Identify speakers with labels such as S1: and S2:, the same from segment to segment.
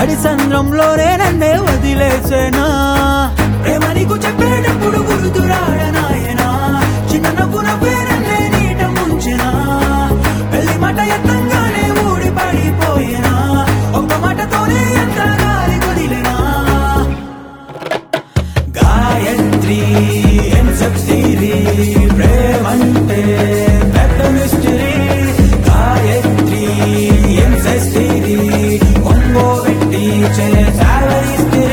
S1: నడి సంద్రంలోనే నన్నే వదిలేసేనా ప్రేమ నీకు చెప్పేటప్పుడు గుర్తురాడనాయనా చిన్న నవ్వు నవ్వే నన్నే నీట ముంచెనా పెళ్లి మాట ఎత్తంగానే ఊడి పడిపోయేనా ఒక్క మాటతోనే ఎంత గాలి వదిలేనా గాయత్రి ఏం చెప్తీరి ప్రేమంటే పెద్ద మిస్టరీ గాయత్రి ఏం చేస్తీరి ఒంగో పెట్టి చేసావరిస్తిరి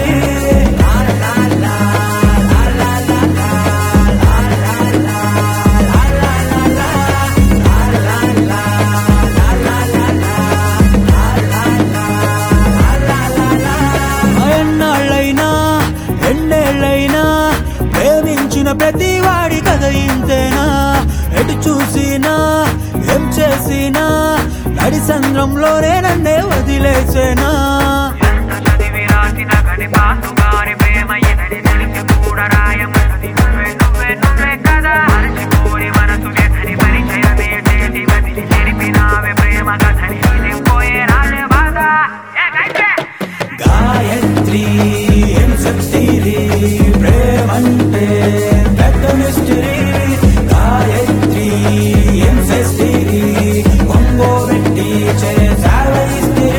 S1: ఎన్నాళ్ళైనా ఎన్నేళ్ళైనా ప్రేమించిన ప్రతి వాడి కథ ఇంతేనా ఎటు చూసినా ఏం చేసినా నడి సంద్రంలోనే నన్నే వదిలేసేనా
S2: ఎంత చదివి రాసిన కని పాసుగారి ప్రేమ ఎనడి తెలిసి కూడా రాయమన్నది నువ్వే నువ్వే నువ్వే కదా మరచిపోని మనసు వ్యధని పరిచయమే చేసి వదిలి చెరిపినావే ప్రేమ కథని పోయే రాజే బాధ ఏమైతే
S1: గాయత్రి ఏం చెప్తీరి ప్రేమంటే పెద్ద మిస్టరీ గాయత్రి ఏం చేస్తీరి ఒంగో పెట్టి చేసావరిస్తిరి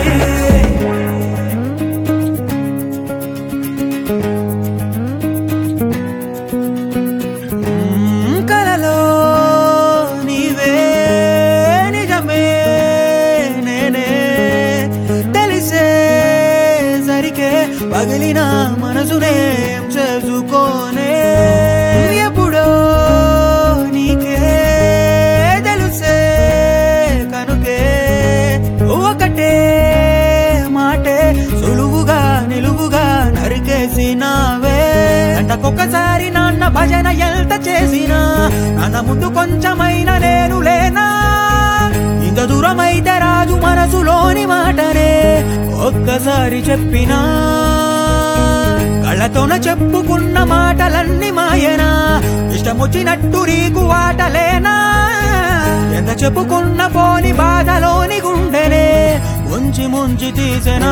S1: మ్మ్, కలలో నీవే నిజమే నేనే తెలిసే సరికే పగిలిన మనసునేం చేసుకోనే ఎప్పుడో నీకే తెలుసే కనుకే ఒకటే మాటే సులువుగా నిలువుగా నరికేసినావే గంటకొకసారి నాన్న భజన ఎంత చేసినా నాన్న ముందు కొంచెమైనా నేను లేనా ఇంత దూరమైతే రాజు మనసులోని మాటనే ఒక్కసారి చెప్పినా కళ్ళతోన చెప్పుకున్న మాటలన్నీ మాయనా ఇష్టమొచ్చినట్టు నీకు వాటలేనా ఎంత చెప్పుకున్న పోని బాధలోని గుండెనే ఉంచి ముంచి తీసెనా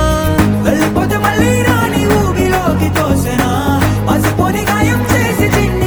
S1: వెళ్ళిపోతే మళ్ళీ రాని ఊగిలోకి తోసెనా పసిపోని గాయం చేసి చిన్న